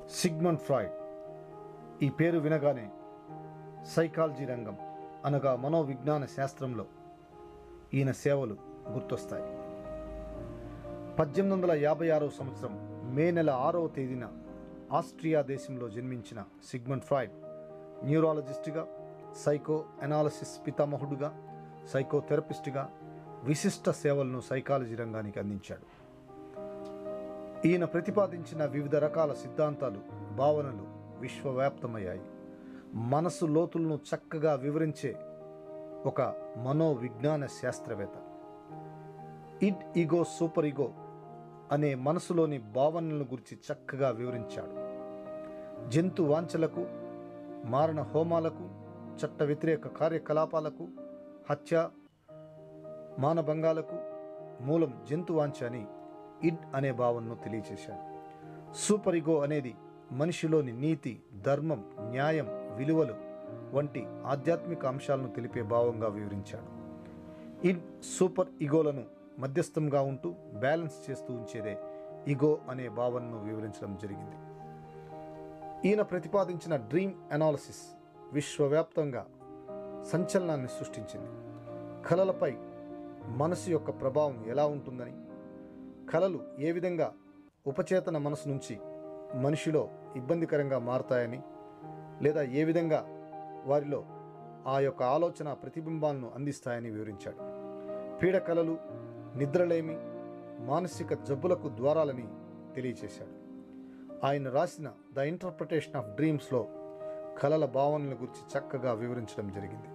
Sigmund Freud ఈ పేరు వినగానే సైకాలజీ రంగం అనగా మనోవిజ్ఞాన శాస్త్రంలో ఈయన సేవలు గుర్తొస్తాయి పద్దెనిమిది వందల యాభై ఆరవ సంవత్సరం మే నెల ఆరవ తేదీన ఆస్ట్రియా దేశంలో జన్మించిన సిగ్మండ్ ఫ్రాయిడ్ న్యూరాలజిస్ట్గా సైకో అనాలసిస్ పితామహుడుగా సైకోథెరపిస్ట్గా విశిష్ట సేవలను సైకాలజీ రంగానికి అందించాడు ఈయన ప్రతిపాదించిన వివిధ రకాల సిద్ధాంతాలు భావనలు విశ్వవ్యాప్తమయ్యాయి మనసు లోతులను చక్కగా వివరించే ఒక మనోవిజ్ఞాన శాస్త్రవేత్త ఇడ్ ఈగో సూపర్ ఈగో అనే మనసులోని భావనలను గురించి చక్కగా వివరించాడు జంతు వాంఛలకు మారణ హోమాలకు చట్ట వ్యతిరేక కార్యకలాపాలకు హత్య మానభంగాలకు మూలం జంతు వాంఛ అని ఇడ్ అనే భావనను తెలియచేశాడు సూపర్ ఇగో అనేది మనిషిలోని నీతి ధర్మం న్యాయం విలువలు వంటి ఆధ్యాత్మిక అంశాలను తెలిపే భావంగా వివరించాడు ఇడ్ సూపర్ ఇగోలను మధ్యస్థంగా ఉంటూ బ్యాలెన్స్ చేస్తూ ఉంచేదే ఇగో అనే భావనను వివరించడం జరిగింది ఈయన ప్రతిపాదించిన డ్రీమ్ అనాలసిస్ విశ్వవ్యాప్తంగా సంచలనాన్ని సృష్టించింది కళలపై మనసు యొక్క ప్రభావం ఎలా ఉంటుందని కళలు ఏ విధంగా ఉపచేతన మనసు నుంచి మనిషిలో ఇబ్బందికరంగా మారతాయని లేదా ఏ విధంగా వారిలో ఆ యొక్క ఆలోచన ప్రతిబింబాలను అందిస్తాయని వివరించాడు పీడ కళలు నిద్రలేమి మానసిక జబ్బులకు ద్వారాలని తెలియచేశాడు ఆయన రాసిన ద ఇంటర్ప్రిటేషన్ ఆఫ్ డ్రీమ్స్లో కళల భావనల గురించి చక్కగా వివరించడం జరిగింది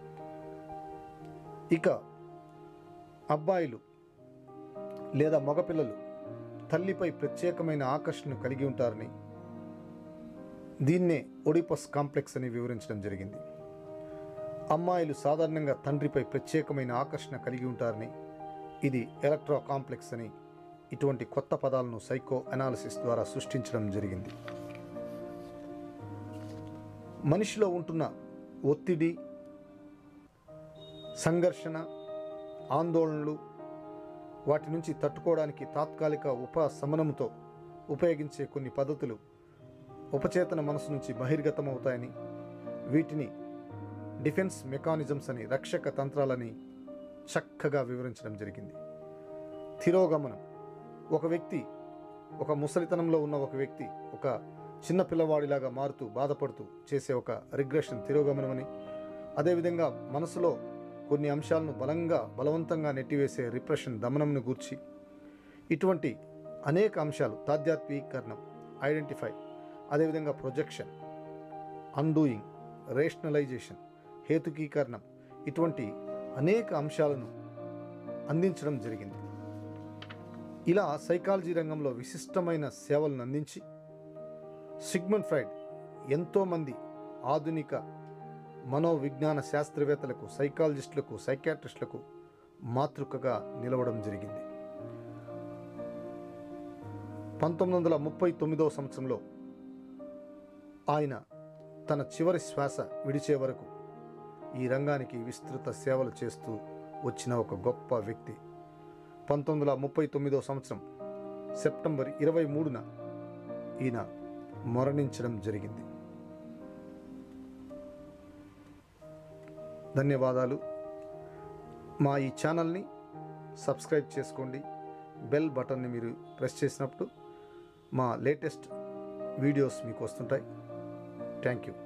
ఇక అబ్బాయిలు లేదా మగపిల్లలు తల్లిపై ప్రత్యేకమైన ఆకర్షణను కలిగి ఉంటారని దీన్నే ఒడిపస్ కాంప్లెక్స్ అని వివరించడం జరిగింది అమ్మాయిలు సాధారణంగా తండ్రిపై ప్రత్యేకమైన ఆకర్షణ కలిగి ఉంటారని ఇది ఎలక్ట్రో కాంప్లెక్స్ అని ఇటువంటి కొత్త పదాలను సైకో అనాలిసిస్ ద్వారా సృష్టించడం జరిగింది మనిషిలో ఉంటున్న ఒత్తిడి సంఘర్షణ ఆందోళనలు వాటి నుంచి తట్టుకోవడానికి తాత్కాలిక ఉపశమనంతో ఉపయోగించే కొన్ని పద్ధతులు ఉపచేతన మనసు నుంచి బహిర్గతమవుతాయని వీటిని డిఫెన్స్ మెకానిజమ్స్ అని రక్షక తంత్రాలని చక్కగా వివరించడం జరిగింది తిరోగమనం ఒక వ్యక్తి ఒక ముసలితనంలో ఉన్న ఒక వ్యక్తి ఒక చిన్న పిల్లవాడిలాగా మారుతూ బాధపడుతూ చేసే ఒక రిగ్రెషన్ తిరోగమనం అని అదేవిధంగా మనసులో కొన్ని అంశాలను బలంగా బలవంతంగా నెట్టివేసే రిప్రెషన్ దమనంను గూర్చి ఇటువంటి అనేక అంశాలు తాధ్యాత్మీకరణం ఐడెంటిఫై అదేవిధంగా ప్రొజెక్షన్ అన్డూయింగ్ రేషనలైజేషన్ హేతుకీకరణం ఇటువంటి అనేక అంశాలను అందించడం జరిగింది ఇలా సైకాలజీ రంగంలో విశిష్టమైన సేవలను అందించి సిగ్మండ్ ఫ్రైడ్ ఎంతోమంది ఆధునిక మనోవిజ్ఞాన శాస్త్రవేత్తలకు సైకాలజిస్టులకు సైకాట్రిస్టులకు మాతృకగా నిలవడం జరిగింది పంతొమ్మిది వందల ముప్పై తొమ్మిదవ సంవత్సరంలో ఆయన తన చివరి శ్వాస విడిచే వరకు ఈ రంగానికి విస్తృత సేవలు చేస్తూ వచ్చిన ఒక గొప్ప వ్యక్తి పంతొమ్మిది వందల ముప్పై తొమ్మిదవ సంవత్సరం సెప్టెంబర్ ఇరవై మూడున ఈయన మరణించడం జరిగింది ధన్యవాదాలు మా ఈ ఛానల్ని సబ్స్క్రైబ్ చేసుకోండి బెల్ బటన్ని మీరు ప్రెస్ చేసినప్పుడు మా లేటెస్ట్ వీడియోస్ మీకు వస్తుంటాయి థ్యాంక్ యూ